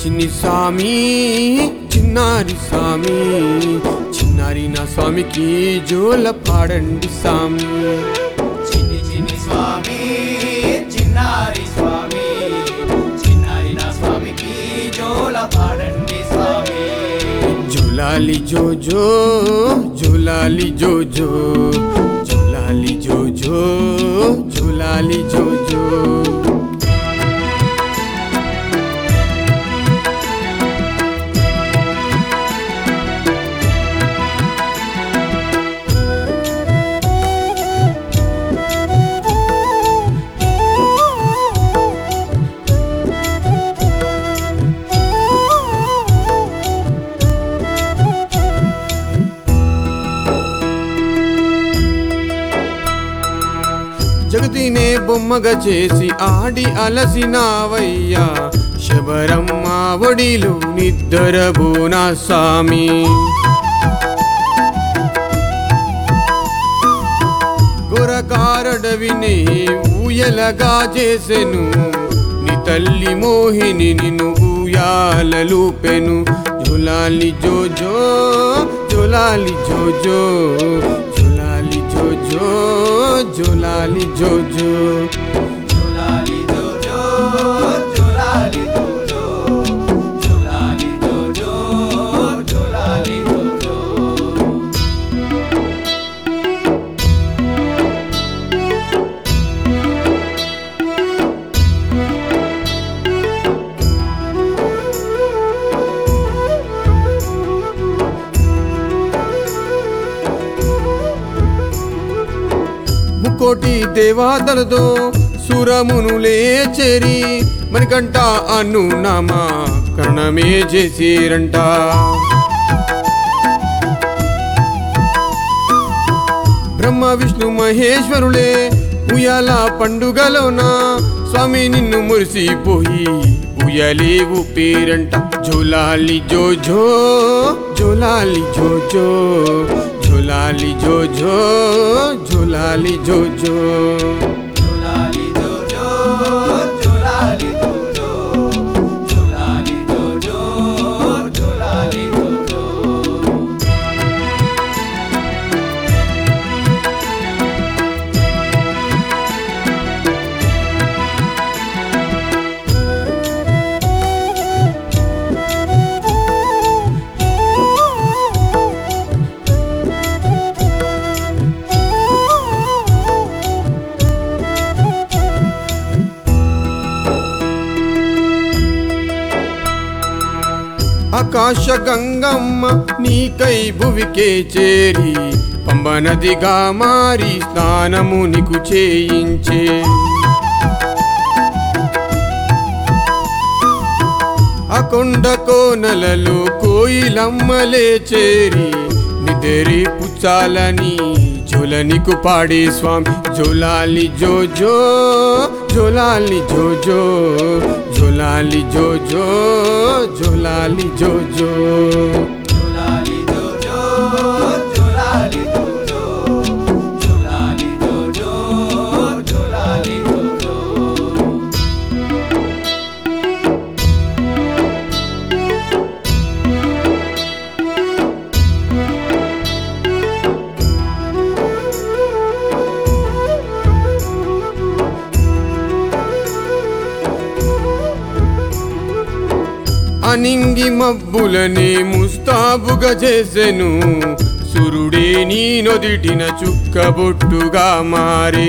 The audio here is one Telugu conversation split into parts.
చిన్ని స్వామి చిన్నారి స్వామి చిన్నారి నా స్వామికి జోల పాడండి స్వామి చిన్ని చిన్ని స్వామి చిన్నారి స్వామి చిన్నారి నా స్వామికి జోల పాడండి స్వామి జులాలి జోజో జులాలి జోజో జులాలి జోజో జులాలి జోజో జగతినే బొమ్మగా చేసి ఆడి అలసినావయ్యా శబరమ్మ ఒడిలో నిద్దరబోనా స్వామి గొరకారడవిని ఊయలగా చేసెను నీ తల్లి మోహిని నిన్ను ఊయాలలుపెను జులాలి జోజో జులాలి జోజో జులాలి జోజో జులాలి జోజో జులాలి జోజో జులాలి జోజో జులాలి జోజో జులాలి జోజో ముకోటి దేవాదలతో సురమును లేచేరి మణికంట అను నామా కర్ణమే చేసిరంట బ్రహ్మ విష్ణు మహేశ్వరులే ఉయ్యాల పండుగలోన స్వామి నిన్ను మురిసిపోయి ఉయ్యాలి ఊపిరంట జోలాలి జోజో జోలాలి జోజో జోలాలి జోజో జోలాలి జోజో జులాలి జోజో జులాలి జోజో జులాలి జోజో జులాలి జోజో ఆకాశ గంగమ్మ నీకై భువికే చేరి పంబ నదిగా మారి స్నానము నీకు చేయించే ఆ కొండ కోనలలో కోయిలమ్మలే చేరి నిదరి పుచ్చాలని జోలనికు పాడే స్వామి జోలాలి జోజో జోలాలి జోజో జోలాలి జోజో జోలాలి జోజో జులాలి జోజో జులాలి జోజో జులాలి జోజో జులాలి జోజో అనింగి మబ్బులనే ముస్తాబుగా చేసెను సురుడే నీ నొదిటిన చుక్కబొట్టుగా మారే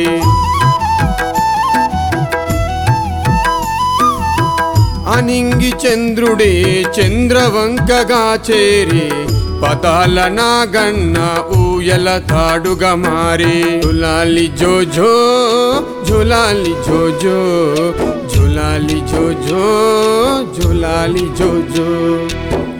అనింగి చంద్రుడే చంద్రవంకగా చేరి పతాల నాగన్న ఊయల తాడుగా మారే జులాలి జోజో జులాలి జోజో జులాలి జోజో జులాలి జోజో